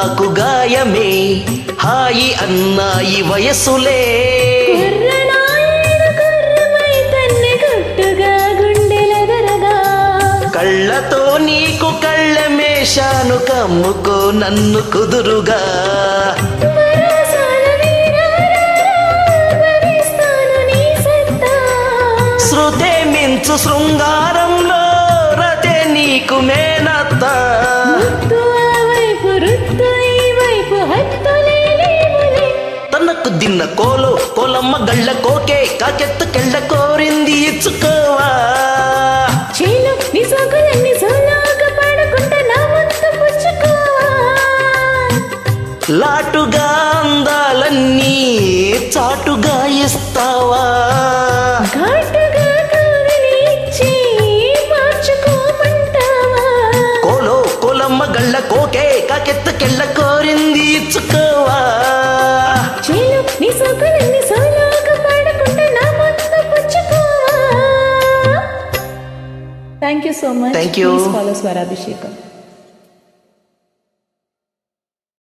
నాకు గాయమే హాయి అన్నాయి వయసులే కుర్రనాయన కుర్రమై తన్ని గుట్టుగా గుండెలెదరగా కళ్ళతో నీకు కళ్ళమేశాను కమ్ముకో నన్ను కుదురుగా వరసాల వీరారా, భరిస్తాను నీ సత్తా. శృతే మించు శృంగారంలో రతే నీకు మేనత్త ముత్తు ఆ వైపు రుత్తు ఈ వైపు హత్తులే లేవులే. తనకు దిన్న కోలో కోలమ్మ గళ్ళ కోకే కాకెత్తు కెళ్ళ కోరింది ఇచ్చుకోవా చేలు నీ సోకులన్నీ సోలోగా పాడుకుంటా నా వంతు పుచ్చుకోవా. లాటుగా అందాలన్నీ చాటుగా ఇస్తావా ఘాటుగా కౌగిలి ఇచ్చి మార్చుకోమంటావా? కోలో కోలమ్మ గళ్ళ కోకే కాకెత్తు కెళ్ళ కోరింది ఇచ్చుకోవా చేలు నీ సోకులన్నీ సోలోగా పాడుకుంటా నా వంతు పుచ్చుకోవా. Thank you so much. Thank you. Please follow Swarabhishekam.